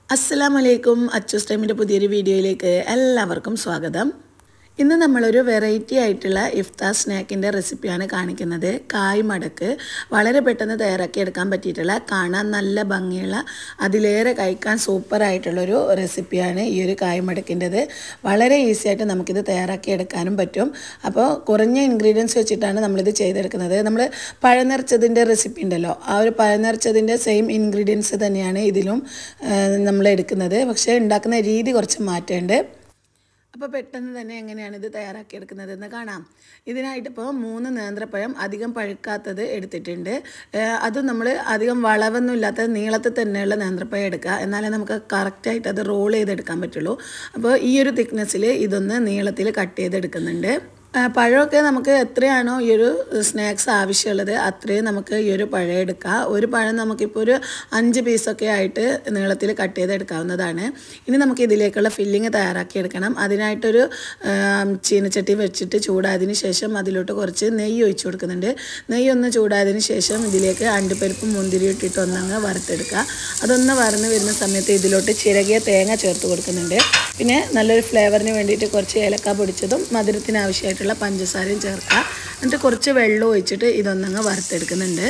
അസ്സലാമലൈക്കും അച്ചൂസ് ടൈമിൻ്റെ പുതിയൊരു വീഡിയോയിലേക്ക് എല്ലാവർക്കും സ്വാഗതം ഇന്ന് നമ്മളൊരു വെറൈറ്റി ആയിട്ടുള്ള ഇഫ്താർ സ്നാക്കിൻ്റെ റെസിപ്പിയാണ് കാണിക്കുന്നത് കായ് മടക്ക് വളരെ പെട്ടെന്ന് തയ്യാറാക്കി എടുക്കാൻ പറ്റിയിട്ടുള്ള കാണാൻ നല്ല ഭംഗിയുള്ള അതിലേറെ കഴിക്കാൻ സൂപ്പറായിട്ടുള്ളൊരു റെസിപ്പിയാണ് ഈ ഒരു കായ് മടക്കിൻ്റെത് വളരെ ഈസി ആയിട്ട് നമുക്കിത് തയ്യാറാക്കി എടുക്കാനും പറ്റും അപ്പോൾ കുറഞ്ഞ ഇൻഗ്രീഡിയൻസ് വെച്ചിട്ടാണ് നമ്മളിത് ചെയ്തെടുക്കുന്നത് നമ്മൾ പഴം നിറച്ചതിൻ്റെ റെസിപ്പി ഉണ്ടല്ലോ ആ ഒരു പഴം നിറച്ചതിൻ്റെ സെയിം ഇൻഗ്രീഡിയൻസ് തന്നെയാണ് ഇതിലും നമ്മൾ എടുക്കുന്നത് പക്ഷേ ഉണ്ടാക്കുന്ന രീതി കുറച്ച് മാറ്റമുണ്ട് അപ്പോൾ പെട്ടെന്ന് തന്നെ എങ്ങനെയാണ് ഇത് തയ്യാറാക്കിയെടുക്കുന്നതെന്ന് കാണാം ഇതിനായിട്ട് ഇപ്പോൾ മൂന്ന് നേന്ത്രപ്പഴം അധികം പഴുക്കാത്തത് എടുത്തിട്ടുണ്ട് അത് നമ്മൾ അധികം വളവൊന്നും ഇല്ലാത്ത നീളത്തിൽ തന്നെയുള്ള നേന്ത്രപ്പഴം എടുക്കുക എന്നാലേ നമുക്ക് കറക്റ്റായിട്ട് അത് റോൾ ചെയ്തെടുക്കാൻ പറ്റുള്ളൂ അപ്പോൾ ഈ ഒരു തിക്നെസ്സിൽ ഇതൊന്ന് നീളത്തിൽ കട്ട് ചെയ്തെടുക്കുന്നുണ്ട് പഴമൊക്കെ നമുക്ക് എത്രയാണോ ഈ ഒരു സ്നാക്സ് ആവശ്യമുള്ളത് അത്രയും നമുക്ക് ഈ ഒരു പഴം എടുക്കാം ഒരു പഴം നമുക്കിപ്പോൾ ഒരു അഞ്ച് പീസൊക്കെ ആയിട്ട് നീളത്തിൽ കട്ട് ചെയ്തെടുക്കാവുന്നതാണ് ഇനി നമുക്ക് ഇതിലേക്കുള്ള ഫില്ലിങ് തയ്യാറാക്കി എടുക്കണം അതിനായിട്ടൊരു ചീനച്ചട്ടി വെച്ചിട്ട് ചൂടായതിന് ശേഷം അതിലോട്ട് കുറച്ച് നെയ്യ് ഒഴിച്ചു കൊടുക്കുന്നുണ്ട് നെയ്യ് ഒന്ന് ചൂടായതിന് ശേഷം ഇതിലേക്ക് അണ്ടിപ്പരിപ്പും മുന്തിരി ഇട്ടിട്ട് ഒന്നങ്ങ് വറുത്തെടുക്കുക അതൊന്ന് വറന്ന് വരുന്ന സമയത്ത് ഇതിലോട്ട് ചിരകിയ തേങ്ങ ചേർത്ത് കൊടുക്കുന്നുണ്ട് പിന്നെ നല്ലൊരു ഫ്ലേവറിന് വേണ്ടിയിട്ട് കുറച്ച് ഏലക്ക പൊടിച്ചതും മധുരത്തിന് ആവശ്യമായിട്ടുള്ള പഞ്ചസാരയും ചേർക്കുക എന്നിട്ട് കുറച്ച് വെള്ളം ഒഴിച്ചിട്ട് ഇതൊന്നങ്ങ് വറുത്തെടുക്കുന്നുണ്ട്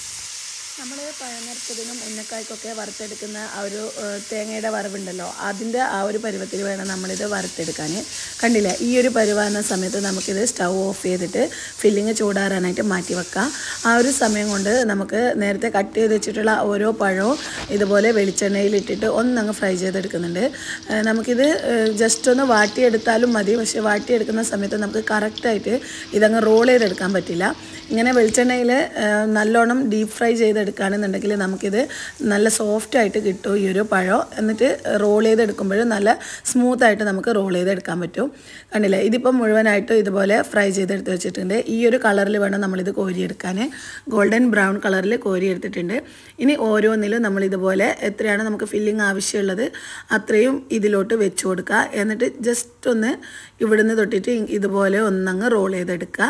നമ്മൾ പഴനിറച്ചതിനും ഉന്നക്കായ്ക്കൊക്കെ വറുത്തെടുക്കുന്ന ആ ഒരു തേങ്ങയുടെ വറവുണ്ടല്ലോ അതിൻ്റെ ആ ഒരു പരുവത്തിൽ വേണം നമ്മളിത് വറുത്തെടുക്കാൻ കണ്ടില്ല ഈ ഒരു പരുവാകുന്ന സമയത്ത് നമുക്കിത് സ്റ്റൗ ഓഫ് ചെയ്തിട്ട് ഫില്ലിങ് ചൂടാറാനായിട്ട് മാറ്റി വെക്കാം ആ ഒരു സമയം കൊണ്ട് നമുക്ക് നേരത്തെ കട്ട് ചെയ്ത് വെച്ചിട്ടുള്ള ഓരോ പഴവും ഇതുപോലെ വെളിച്ചെണ്ണയിലിട്ടിട്ട് ഒന്നങ്ങ് ഫ്രൈ ചെയ്തെടുക്കുന്നുണ്ട് നമുക്കിത് ജസ്റ്റ് ഒന്ന് വാട്ടിയെടുത്താലും മതി പക്ഷേ വാട്ടിയെടുക്കുന്ന സമയത്ത് നമുക്ക് കറക്റ്റായിട്ട് ഇതങ്ങ് റോൾ ചെയ്തെടുക്കാൻ പറ്റില്ല ഇങ്ങനെ വെളിച്ചെണ്ണയിൽ നല്ലോണം ഡീപ്പ് ഫ്രൈ ചെയ്തെടുക്കുകയാണെന്നുണ്ടെങ്കിൽ നമുക്കിത് നല്ല സോഫ്റ്റ് ആയിട്ട് കിട്ടും ഈ ഒരു പഴം എന്നിട്ട് റോൾ ചെയ്തെടുക്കുമ്പോൾ നല്ല സ്മൂത്തായിട്ട് നമുക്ക് റോൾ ചെയ്തെടുക്കാൻ പറ്റും കണ്ടില്ലേ ഇതിപ്പം മുഴുവനായിട്ടും ഇതുപോലെ ഫ്രൈ ചെയ്തെടുത്ത് വെച്ചിട്ടുണ്ട് ഈ ഒരു കളറിൽ വേണം നമ്മളിത് കോരിയെടുക്കാൻ ഗോൾഡൻ ബ്രൗൺ കളറിൽ കോരിയെടുത്തിട്ടുണ്ട് ഇനി ഓരോന്നിലും നമ്മൾ ഇതുപോലെ എത്രയാണ് നമുക്ക് ഫില്ലിങ് ആവശ്യമുള്ളത് അത്രയും ഇതിലോട്ട് വെച്ച് കൊടുക്കുക എന്നിട്ട് ജസ്റ്റ് ഒന്ന് ഇവിടുന്ന് തൊട്ടിട്ട് ഇതുപോലെ ഒന്നങ്ങ് റോൾ ചെയ്തെടുക്കുക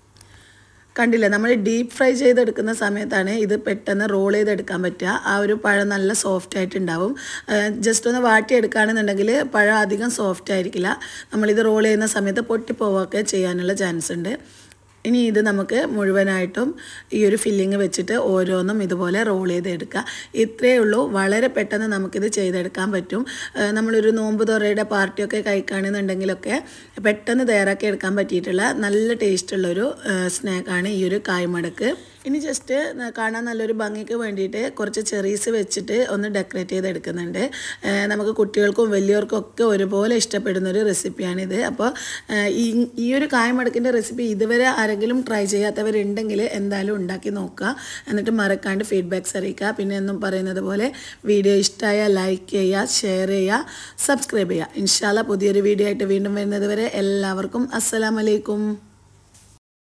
കണ്ടില്ല നമ്മൾ ഡീപ്പ് ഫ്രൈ ചെയ്തെടുക്കുന്ന സമയത്താണ് ഇത് പെട്ടെന്ന് റോൾ ചെയ്തെടുക്കാൻ പറ്റുക ആ ഒരു പഴം നല്ല സോഫ്റ്റ് ആയിട്ടുണ്ടാവും ജസ്റ്റ് ഒന്ന് വാട്ടിയെടുക്കുകയാണെന്നുണ്ടെങ്കിൽ പഴം അധികം സോഫ്റ്റ് ആയിരിക്കില്ല നമ്മളിത് റോൾ ചെയ്യുന്ന സമയത്ത് പൊട്ടിപ്പോവുകയൊക്കെ ചെയ്യാനുള്ള ചാൻസ് ഉണ്ട് ഇനി ഇത് നമുക്ക് മുഴുവനായിട്ടും ഈ ഒരു ഫില്ലിങ് വെച്ചിട്ട് ഓരോന്നും ഇതുപോലെ റോൾ ചെയ്തെടുക്കുക ഇത്രയേ ഉള്ളൂ വളരെ പെട്ടെന്ന് നമുക്കിത് ചെയ്തെടുക്കാൻ പറ്റും നമ്മളൊരു നോമ്പ് തുറയുടെ പാർട്ടിയൊക്കെ കഴിക്കുകയാണെന്നുണ്ടെങ്കിലൊക്കെ പെട്ടെന്ന് തയ്യാറാക്കി എടുക്കാൻ പറ്റിയിട്ടുള്ള നല്ല ടേസ്റ്റുള്ളൊരു സ്നാക്കാണ് ഈ ഒരു കായ്മടക്ക് ഇനി ജസ്റ്റ് കാണാൻ നല്ലൊരു ഭംഗിക്ക് വേണ്ടിയിട്ട് കുറച്ച് ചെറീസ് വെച്ചിട്ട് ഒന്ന് ഡെക്കറേറ്റ് ചെയ്തെടുക്കുന്നുണ്ട് നമുക്ക് കുട്ടികൾക്കും വലിയവർക്കും ഒക്കെ ഒരുപോലെ ഇഷ്ടപ്പെടുന്ന ഒരു റെസിപ്പിയാണിത് അപ്പോൾ ഈ ഈ ഒരു കായമടക്കിൻ്റെ റെസിപ്പി ഇതുവരെ ആരെങ്കിലും ട്രൈ ചെയ്യാത്തവരുണ്ടെങ്കിൽ എന്തായാലും ഉണ്ടാക്കി നോക്കുക എന്നിട്ട് മറക്കാണ്ട് ഫീഡ്ബാക്ക്സ് അറിയിക്കുക പിന്നെ എന്നും പറയുന്നത് പോലെ വീഡിയോ ഇഷ്ടമായ ലൈക്ക് ചെയ്യുക ഷെയർ ചെയ്യുക സബ്സ്ക്രൈബ് ചെയ്യുക ഇൻഷാല്ല പുതിയൊരു വീഡിയോ ആയിട്ട് വീണ്ടും വരുന്നത് വരെ എല്ലാവർക്കും അസ്സലാമലൈക്കും